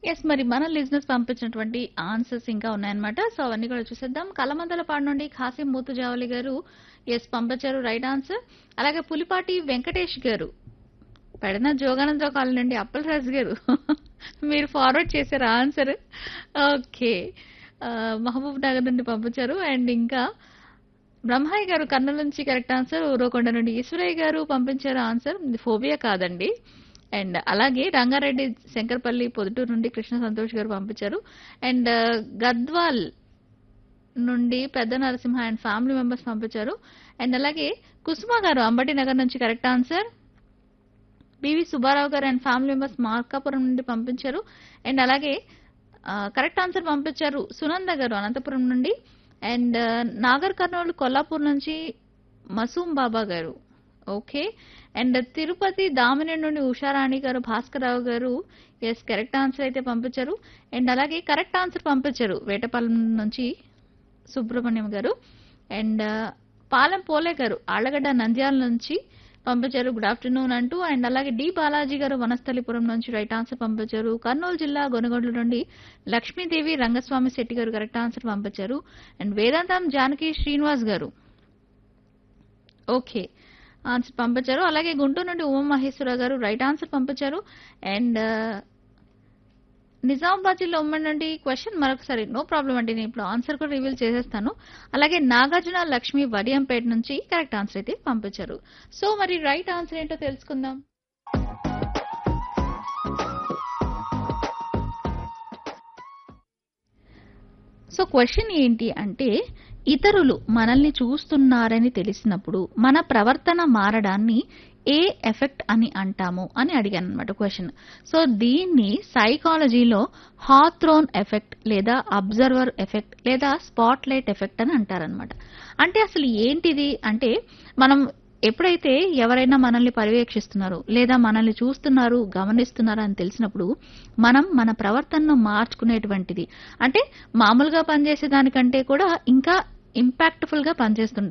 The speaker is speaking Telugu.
యెస్. మరి మన లిజినెర్స్ పంపించినటువంటి ఆన్సర్స్ ఇంకా ఉన్నాయన్నమాట. సో, అవన్నీ కూడా చూసేద్దాం. కలమందలపాడు నుండి ఖాసిం మూతుజావలి గారు యెస్ పంపించారు రైట్ ఆన్సర్. అలాగే పులిపాటి వెంకటేష్ గారు పెడన జోగానందరావు కాలనీ నుండి అప్పలరాజు గారు మీరు ఫార్వర్డ్ చేశారు ఆన్సర్. ఓకే. ఆహ్, మహబూబ్ నగర్ నుండి పంపించారు. అండ్ ఇంకా బ్రహ్మయ్య గారు కర్నూలు నుంచి కరెక్ట్ ఆన్సర్. ఊరకొండ నుండి ఈశ్వరయ్య గారు పంపించారు ఆన్సర్. ఇది ఫోబియా కాదండి. అండ్ అలాగే రంగారెడ్డి శంకరపల్లి పొదుటూరు నుండి కృష్ణ సంతోష్ గారు పంపించారు. అండ్ గద్వాల్ నుండి పెద్ద నరసింహ అండ్ ఫ్యామిలీ మెంబర్స్ పంపించారు. అండ్ అలాగే కుసుమ గారు అంబటి నగర్ నుంచి కరెక్ట్ ఆన్సర్. బివి సుబ్బారావు గారు అండ్ ఫ్యామిలీ మెంబర్స్ మార్కాపురం నుండి పంపించారు. అండ్ అలాగే ఆహ్, కరెక్ట్ ఆన్సర్ పంపించారు సునంద గారు అనంతపురం నుండి. అండ్ నాగర్ కర్నూలు కొల్లాపూర్ నుంచి మసూమ్ బాబా గారు. ఓకే. అండ్ తిరుపతి దామినేని నుండి ఉషారాణి గారు, భాస్కరరావు గారు యెస్ కరెక్ట్ ఆన్సర్ అయితే పంపించారు. అండ్ అలాగే కరెక్ట్ ఆన్సర్ పంపించారు వేటపాలెం నుంచి సుబ్రహ్మణ్యం గారు. అండ్ పాలెం పోలే గారు ఆళ్లగడ్డ నంద్యాల నుంచి పంపించారు గుడ్ ఆఫ్టర్నూన్ అంటూ. అండ్ అలాగే డి బాలాజీ గారు వనస్థలిపురం నుంచి రైట్ ఆన్సర్ పంపించారు. కర్నూలు జిల్లా గొనగొండ్ల నుండి లక్ష్మీదేవి రంగస్వామి శెట్టి గారు కరెక్ట్ ఆన్సర్ పంపించారు. అండ్ వేదాంతం జానకి శ్రీనివాస్ గారు ఓకే. ఆన్సర్ పంపించారు. అలాగే గుంటూరు నుండి ఉమామహేశ్వరరావు గారు రైట్ ఆన్సర్ పంపించారు. అండ్ నిజామాబాద్ జిల్లా ఉమ్మడి నుండి క్వెషన్ మరొకసారి నో ప్రాబ్లమ్ అండి. నేను ఇప్పుడు ఆన్సర్ కూడా రివీల్ చేసేస్తాను. అలాగే నాగార్జున లక్ష్మి వడియంపేట నుంచి కరెక్ట్ ఆన్సర్ అయితే పంపించారు. సో, మరి రైట్ ఆన్సర్ ఏంటో తెలుసుకుందాం. సో, క్వెషన్ ఏంటి అంటే ఇతరులు మనల్ని చూస్తున్నారని తెలిసినప్పుడు మన ప్రవర్తన మారడాన్ని ఏ ఎఫెక్ట్ అని అంటాము అని అడిగానన్నమాట క్వెషన్. సో, దీన్ని సైకాలజీలో హాథ్రోన్ ఎఫెక్ట్ లేదా అబ్జర్వర్ ఎఫెక్ట్ లేదా స్పాట్‌లైట్ ఎఫెక్ట్ అని అంటారన్నమాట. అంటే అసలు ఏంటిది అంటే మనం ఎప్పుడైతే ఎవరైనా మనల్ని పర్యవేక్షిస్తున్నారు లేదా మనల్ని చూస్తున్నారు, గమనిస్తున్నారు అని తెలిసినప్పుడు మనం మన ప్రవర్తనను మార్చుకునేటువంటిది. అంటే మామూలుగా పనిచేసే దానికంటే కూడా ఇంకా ఇంపాక్ట్‌ఫుల్‌గా పనిచేస్తుంటది.